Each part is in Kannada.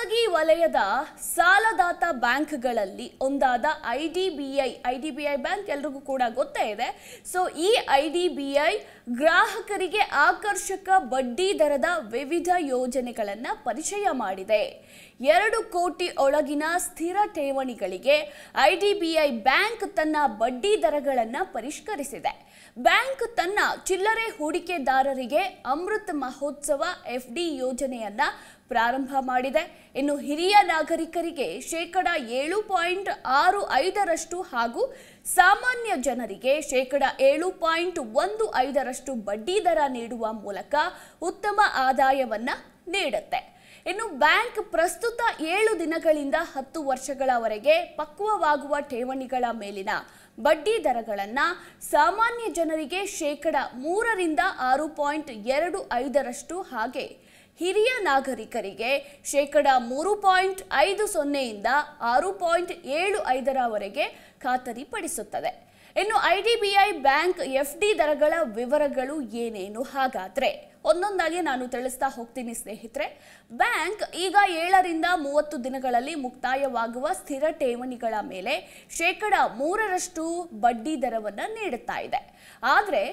ಖಾಸಗಿ ವಲಯದ ಸಾಲದಾತ ಬ್ಯಾಂಕ್ಗಳಲ್ಲಿ ಒಂದಾದ I D B I I D B I bank ಎಲ್ರಿಗೂ ಕೂಡ ಗೊತ್ತೇ ಇದೆ ಸೊ ಈ ಐ ಡಿ ಬಿ ಐ ಗ್ರಾಹಕರಿಗೆ ಆಕರ್ಷಕ ಬಡ್ಡಿ ದರದ ವಿವಿಧ ಯೋಜನೆಗಳನ್ನು ಪರಿಚಯ ಮಾಡಿದೆ ಎರಡು ಕೋಟಿ ಒಳಗಿನ ಸ್ಥಿರ ಠೇವಣಿಗಳಿಗೆ I D B I bank ತನ್ನ ಬಡ್ಡಿ ದರಗಳನ್ನು ಪರಿಷ್ಕರಿಸಿದೆ ಬ್ಯಾಂಕ್ ತನ್ನ ಚಿಲ್ಲರೆ ಹೂಡಿಕೆದಾರರಿಗೆ ಅಮೃತ್ ಮಹೋತ್ಸವ ಎಫ್ ಡಿ ಯೋಜನೆಯನ್ನ ಪ್ರಾರಂಭ ಮಾಡಿದೆ ಇನ್ನು ಹಿರಿಯ ನಾಗರಿಕರಿಗೆ ಶೇಕಡ ಏಳು ಪಾಯಿಂಟ್ ಆರು ಐದರಷ್ಟು ಹಾಗೂ ಸಾಮಾನ್ಯ ಜನರಿಗೆ ಶೇಕಡ ಏಳು ಪಾಯಿಂಟ್ ಒಂದು ಐದರಷ್ಟು ಬಡ್ಡಿ ದರ ನೀಡುವ ಮೂಲಕ ಉತ್ತಮ ಆದಾಯವನ್ನ ನೀಡುತ್ತೆ ಇನ್ನು ಬ್ಯಾಂಕ್ ಪ್ರಸ್ತುತ ಏಳು ದಿನಗಳಿಂದ ಹತ್ತು ವರ್ಷಗಳವರೆಗೆ ಪಕ್ವವಾಗುವ ಠೇವಣಿಗಳ ಮೇಲಿನ ಬಡ್ಡಿ ದರಗಳನ್ನು ಸಾಮಾನ್ಯ ಜನರಿಗೆ ಶೇಕಡ ಮೂರರಿಂದ ಆರು ಪಾಯಿಂಟ್ ಎರಡು ಐದರಷ್ಟು ಹಾಗೆ ಹಿರಿಯ ನಾಗರಿಕರಿಗೆ ಶೇಕಡ ಮೂರು ಪಾಯಿಂಟ್ ಐದು ಸೊನ್ನೆಯಿಂದ ಆರು ಪಾಯಿಂಟ್ ಏಳು ಐದರವರೆಗೆ ಖಾತರಿಪಡಿಸುತ್ತದೆ ಇನ್ನು I D B I bank F D ದರಗಳ ವಿವರಗಳು ಏನೇನು ಹಾಗಾದ್ರೆ ಒಂದೊಂದಾಗಿ ನಾನು ತಿಳಿಸ್ತಾ ಹೋಗ್ತೀನಿ ಸ್ನೇಹಿತರೆ ಬ್ಯಾಂಕ್ ಈಗ ಏಳರಿಂದ ಮೂವತ್ತು ದಿನಗಳಲ್ಲಿ ಮುಕ್ತಾಯವಾಗುವ ಸ್ಥಿರ ಠೇವಣಿಗಳ ಮೇಲೆ ಶೇಕಡ ಮೂರರಷ್ಟು ಬಡ್ಡಿ ದರವನ್ನು ನೀಡುತ್ತಾ ಇದೆ ಆದರೆ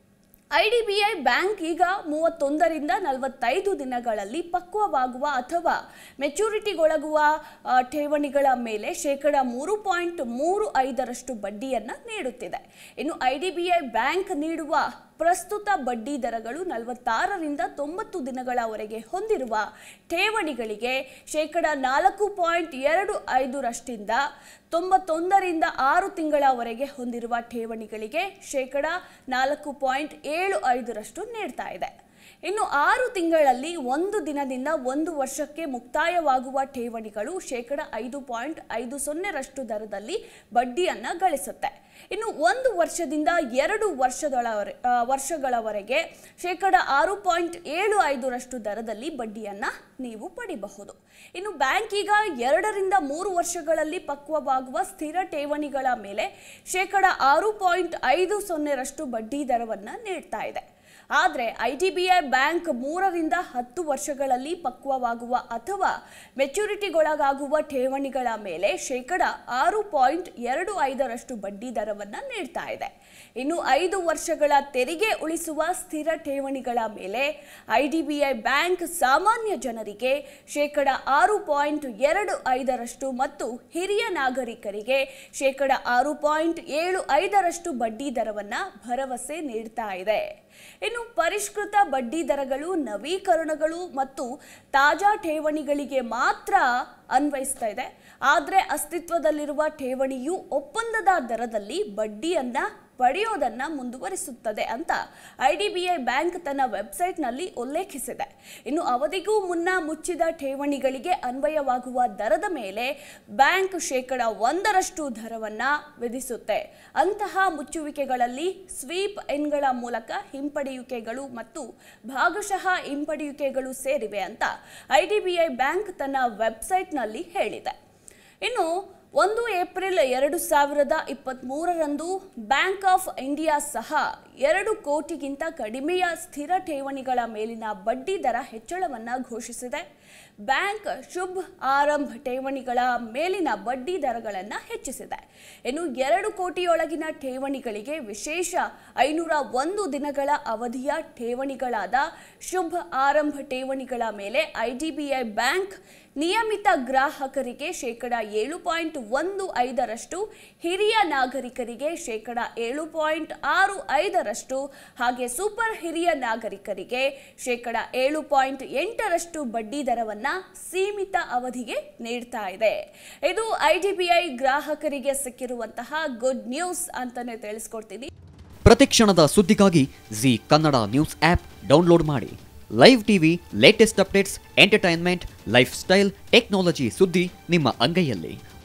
I D B I bank ಈಗ ಮೂವತ್ತೊಂದರಿಂದ ನಲವತ್ತೈದು ದಿನಗಳಲ್ಲಿ ಪಕ್ವವಾಗುವ ಅಥವಾ ಮೆಚುರಿಟಿಗೊಳಗುವ ಆ, ಠೇವಣಿಗಳ ಮೇಲೆ ಶೇಕಡ ಮೂರು ಪಾಯಿಂಟ್ ಮೂರು ಐದರಷ್ಟು ಬಡ್ಡಿಯನ್ನು ನೀಡುತ್ತಿದೆ ಇನ್ನು I D B I bank ನೀಡುವ ಪ್ರಸ್ತುತ ಬಡ್ಡಿ ದರಗಳು ನಲವತ್ತಾರರಿಂದ ತೊಂಬತ್ತು ದಿನಗಳವರೆಗೆ ಹೊಂದಿರುವ ಠೇವಣಿಗಳಿಗೆ ಶೇಕಡ ನಾಲ್ಕು ಪಾಯಿಂಟ್ ಎರಡು ಐದರಷ್ಟಿಂದ ತೊಂಬತ್ತೊಂದರಿಂದ ಆರು ತಿಂಗಳವರೆಗೆ ಹೊಂದಿರುವ ಠೇವಣಿಗಳಿಗೆ ಶೇಕಡ ನಾಲ್ಕು ಪಾಯಿಂಟ್ ಏಳು ಐದರಷ್ಟು ನೀಡ್ತಾ ಇದೆ ಇನ್ನು ಆರು ತಿಂಗಳಲ್ಲಿ ಒಂದು ದಿನದಿಂದ ಒಂದು ವರ್ಷಕ್ಕೆ ಮುಕ್ತಾಯವಾಗುವ ಠೇವಣಿಗಳು ಶೇಕಡ ಐದು ಪಾಯಿಂಟ್ ಐದು ಸೊನ್ನೆರಷ್ಟು ದರದಲ್ಲಿ ಬಡ್ಡಿಯನ್ನು ಗಳಿಸುತ್ತೆ ಇನ್ನು ಒಂದು ವರ್ಷದಿಂದ ಎರಡು ವರ್ಷದೊಳವರೆ ಆ, ವರ್ಷಗಳವರೆಗೆ ಶೇಕಡ ಆರು ಪಾಯಿಂಟ್ ಏಳು ಐದರಷ್ಟು ದರದಲ್ಲಿ ಬಡ್ಡಿಯನ್ನು ನೀವು ಪಡಿಬಹುದು ಇನ್ನು ಬ್ಯಾಂಕ್ ಈಗ ಎರಡರಿಂದ ಮೂರು ವರ್ಷಗಳಲ್ಲಿ ಪಕ್ವವಾಗುವ ಸ್ಥಿರ ಠೇವಣಿಗಳ ಮೇಲೆ ಶೇಕಡ ಆರು ಪಾಯಿಂಟ್ ಐದು ಸೊನ್ನೆರಷ್ಟು ಬಡ್ಡಿ ದರವನ್ನು ನೀಡ್ತಾ ಇದೆ ಆದರೆ I D B I bank ಮೂರರಿಂದ ಹತ್ತು ವರ್ಷಗಳಲ್ಲಿ ಪಕ್ವವಾಗುವ ಅಥವಾ ಮೆಚುರಿಟಿಗೊಳಗಾಗುವ ಠೇವಣಿಗಳ ಮೇಲೆ ಶೇಕಡ ಆರು ಪಾಯಿಂಟ್ ಎರಡು ಐದರಷ್ಟು ಬಡ್ಡಿ ದರವನ್ನು ನೀಡ್ತಾ ಇದೆ ಇನ್ನು ಐದು ವರ್ಷಗಳ ತೆರಿಗೆ ಉಳಿಸುವ ಸ್ಥಿರ ಠೇವಣಿಗಳ ಮೇಲೆ I D B I bank ಸಾಮಾನ್ಯ ಜನರಿಗೆ ಶೇಕಡ ಆರು ಪಾಯಿಂಟ್ ಎರಡು ಐದರಷ್ಟು ಮತ್ತು ಹಿರಿಯ ನಾಗರಿಕರಿಗೆ ಶೇಕಡ ಆರು ಪಾಯಿಂಟ್ ಏಳು ಐದರಷ್ಟು ಬಡ್ಡಿ ದರವನ್ನು ಭರವಸೆ ನೀಡ್ತಾ ಇದೆ ಇನ್ನು ಪರಿಷ್ಕೃತ ಬಡ್ಡಿ ದರಗಳು ನವೀಕರಣಗಳು ಮತ್ತು ತಾಜಾ ಠೇವಣಿಗಳಿಗೆ ಮಾತ್ರ ಅನ್ವಯಿಸ್ತಾ ಇದೆ ಆದರೆ ಅಸ್ತಿತ್ವದಲ್ಲಿರುವ ಠೇವಣಿಯು ಒಪ್ಪಂದದ ದರದಲ್ಲಿ ಬಡ್ಡಿಯನ್ನ ಪಡೆಯೋದನ್ನ ಮುಂದುವರಿಸುತ್ತದೆ ಅಂತ I D B I bank ತನ್ನ ವೆಬ್ಸೈಟ್ನಲ್ಲಿ ಉಲ್ಲೇಖಿಸಿದೆ ಇನ್ನು ಅವಧಿಗೂ ಮುನ್ನ ಮುಚ್ಚಿದ ಠೇವಣಿಗಳಿಗೆ ಅನ್ವಯವಾಗುವ ದರದ ಮೇಲೆ ಬ್ಯಾಂಕ್ ಶೇಕಡ ಒಂದರಷ್ಟು ದರವನ್ನ ವಿಧಿಸುತ್ತೆ ಅಂತಹ ಮುಚ್ಚುವಿಕೆಗಳಲ್ಲಿ ಸ್ವೀಪ್ ಎನ್ಗಳ ಮೂಲಕ ಹಿಂಪಡೆಯುವಿಕೆಗಳು ಮತ್ತು ಭಾಗಶಃ ಹಿಂಪಡೆಯುವಿಕೆಗಳು ಸೇರಿವೆ ಅಂತ I D B I bank ತನ್ನ ವೆಬ್ಸೈಟ್ನಲ್ಲಿ ಹೇಳಿದೆ ಇನ್ನು ಒಂದು ಏಪ್ರಿಲ್ ಎರಡು ಸಾವಿರದ ಇಪ್ಪತ್ತ್ಮೂರರಂದು ಬ್ಯಾಂಕ್ ಆಫ್ ಇಂಡಿಯಾ ಸಹ ಎರಡು ಕೋಟಿಗಿಂತ ಕಡಿಮೆಯ ಸ್ಥಿರ ಠೇವಣಿಗಳ ಮೇಲಿನ ಬಡ್ಡಿ ದರ ಹೆಚ್ಚಳವನ್ನು ಘೋಷಿಸಿದೆ ಬ್ಯಾಂಕ್ ಶುಭ್ ಆರಂಭ ಠೇವಣಿಗಳ ಮೇಲಿನ ಬಡ್ಡಿ ದರಗಳನ್ನು ಹೆಚ್ಚಿಸಿದೆ ಇನ್ನು ಎರಡು ಕೋಟಿಯೊಳಗಿನ ಠೇವಣಿಗಳಿಗೆ ವಿಶೇಷ ಐನೂರ ಒಂದು ದಿನಗಳ ಅವಧಿಯ ಠೇವಣಿಗಳಾದ ಶುಭ ಆರಂಭ ಠೇವಣಿಗಳ ಮೇಲೆ ಐಡಿಬಿಐ ಬ್ಯಾಂಕ್ ನಿಯಮಿತ ಗ್ರಾಹಕರಿಗೆ ಶೇಕಡ ಏಳು ಪಾಯಿಂಟ್ ಒಂದು ಐದರಷ್ಟು ಹಿರಿಯ ನಾಗರಿಕರಿಗೆ ಶೇಕಡ ಏಳು ಪಾಯಿಂಟ್ ಆರು ಐದರಷ್ಟು ಹಾಗೆ ಸೂಪರ್ ಹಿರಿಯ ನಾಗರಿಕರಿಗೆ ಶೇಕಡ ಏಳು ಪಾಯಿಂಟ್ ಎಂಟರಷ್ಟು ಬಡ್ಡಿ ದರವನ್ನ ಸೀಮಿತ ಅವಧಿಗೆ ನೀಡ್ತಾ ಇದೆ ಇದು ಐಡಿಬಿಐ ಗ್ರಾಹಕರಿಗೆ ಸಿಕ್ಕಿರುವಂತಹ ಗುಡ್ ನ್ಯೂಸ್ ಅಂತಾನೆ ತಿಳಿಸ್ಕೊಡ್ತೀನಿ ಪ್ರತಿಕ್ಷಣದ ಸುದ್ದಿಗಾಗಿ Zee Kannada news app download ಮಾಡಿ live TV latest updates entertainment lifestyle technology ಸುದ್ದಿ ನಿಮ್ಮ ಅಂಗೈಯಲ್ಲಿ